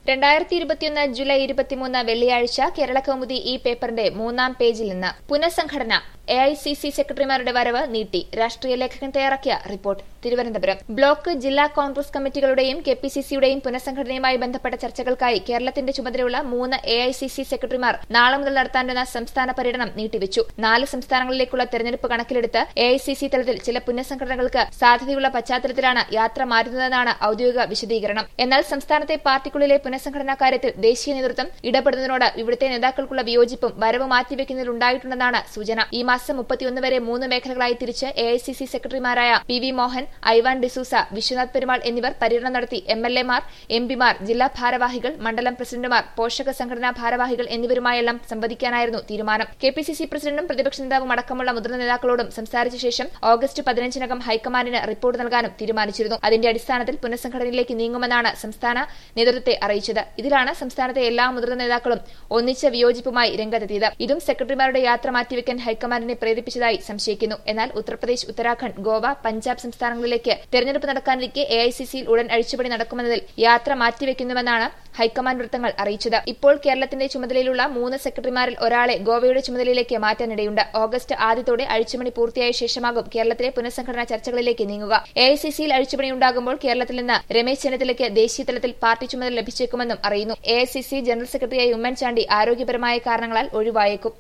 രണ്ടായിരത്തി ഇരുപത്തിയൊന്ന് ജൂലൈ ഇരുപത്തിമൂന്ന് വെള്ളിയാഴ്ച കേരള കൗമുദി ഈ പേപ്പറിന്റെ മൂന്നാം പേജിൽ നിന്ന് പുനഃസംഘടന എ ഐ സി സി സെക്രട്ടറിമാരുടെ വരവ് നീട്ടി രാഷ്ട്രീയ ലേഖകൻ തയ്യാറാക്കിയ റിപ്പോർട്ട് തിരുവനന്തപുരം ബ്ലോക്ക് ജില്ലാ കോൺഗ്രസ് കമ്മിറ്റികളുടെയും കെ പി സി സിയുടെയും പുനഃസംഘടനയുമായി ബന്ധപ്പെട്ട ചർച്ചകൾക്കായി കേരളത്തിന്റെ ചുമതലയുള്ള മൂന്ന് എ ഐ സി സി സെക്രട്ടറിമാർ നാളെ മുതൽ നടത്താനിരുന്ന സംസ്ഥാന പര്യടനം നീട്ടിവച്ചു നാല് സംസ്ഥാനങ്ങളിലേക്കുള്ള തെരഞ്ഞെടുപ്പ് കണക്കിലെടുത്ത് എ ഐ സി സി തലത്തിൽ ചില പുനഃസംഘടനകൾക്ക് സാധ്യതയുള്ള പശ്ചാത്തലത്തിലാണ് യാത്ര മാറ്റുന്നതെന്നാണ് ഔദ്യോഗിക വിശദീകരണം എന്നാൽ സംസ്ഥാനത്തെ പാർട്ടിക്കുള്ളിലെ പുനഃസംഘടനാ കാര്യത്തിൽ ദേശീയ നേതൃത്വം ഇടപെടുന്നതിനോട് ഇവിടുത്തെ നേതാക്കൾക്കുള്ള വിയോജിപ്പും വരവ് മാറ്റിവെക്കുന്നതിലുണ്ടായിട്ടുണ്ടെന്നാണ് സൂചന ഈ മാസം മുപ്പത്തിയൊന്ന് വരെ മൂന്ന് മേഖലകളായി തിരിച്ച് എ ഐ സി സി സെക്രട്ടറിമാരായ പി വി മോഹൻ ഐവാൻ ഡിസൂസ വിശ്വനാഥ് പെരുമാൾ എന്നിവർ പര്യടനം നടത്തി എം എൽ എമാർ എം പിമാർ ജില്ലാ ഭാരവാഹികൾ മണ്ഡലം പ്രസിഡന്റുമാർ പോഷക സംഘടനാ ഭാരവാഹികൾ എന്നിവരുമായെല്ലാം സംവദിക്കാനായിരുന്നു തീരുമാനം കെ പി സി സി പ്രസിഡന്റും പ്രതിപക്ഷ നേതാവും അടക്കമുള്ള മുതിർന്ന നേതാക്കളോടും സംസാരിച്ച ശേഷം ഓഗസ്റ്റ് പതിനഞ്ചിനകം ഹൈക്കമാൻഡിന് റിപ്പോർട്ട് നൽകാനും തീരുമാനിച്ചിരുന്നു അതിന്റെ അടിസ്ഥാനത്തിൽ പുനഃസംഘടനയിലേക്ക് നീങ്ങുമെന്നാണ് സംസ്ഥാന നേതൃത്വത്തെ അറിയിച്ചത് ഇതിലാണ് സംസ്ഥാനത്തെ എല്ലാ മുതിർന്ന നേതാക്കളും ഒന്നിച്ച വിയോജിപ്പുമായി രംഗത്തെത്തിയത് ഇതും സെക്രട്ടറിമാരുടെ യാത്ര മാറ്റിവെക്കാൻ ഹൈക്കമാൻഡിനെ പ്രേരിപ്പിച്ചതായി സംശയിക്കുന്നു എന്നാൽ ഉത്തർപ്രദേശ് ഉത്തരാഖണ്ഡ് ഗോവ പഞ്ചാബ് സംസ്ഥാനങ്ങളിലേക്ക് തെരഞ്ഞെടുപ്പ് നടക്കാനിരിക്കെ എ ഐ സി സിയിൽ ഉടൻ അഴിച്ചുപണി നടക്കുമെന്നതിൽ യാത്ര മാറ്റിവെക്കുന്നുവെന്നാണ് ഹൈക്കമാൻഡ് വൃത്തങ്ങൾ അറിയിച്ചത് ഇപ്പോൾ കേരളത്തിന്റെ ചുമതലയിലുള്ള മൂന്ന് സെക്രട്ടറിമാരിൽ ഒരാളെ ഗോവയുടെ ചുമതലയിലേക്ക് മാറ്റാനിടയുണ്ട് ഓഗസ്റ്റ് ആദ്യത്തോടെ അഴിച്ചുപണി പൂർത്തിയായ ശേഷമാകും കേരളത്തിലെ പുനഃസംഘടനാ ചർച്ചകളിലേക്ക് നീങ്ങുക എ ഐ സി സിയിൽ അഴിച്ചുപണി ഉണ്ടാകുമ്പോൾ കേരളത്തിൽ നിന്ന് രമേശ് ചെന്നിത്തലയ്ക്ക് ദേശീയ തലത്തിൽ പാർട്ടി ചുമതല ലഭിച്ചേക്കുമെന്നും അറിയുന്നു A I C C general സെക്രട്ടറിയായി ഉമ്മൻചാണ്ടി ആരോഗ്യപരമായ കാരണങ്ങളാൽ ഒഴിവായേക്കും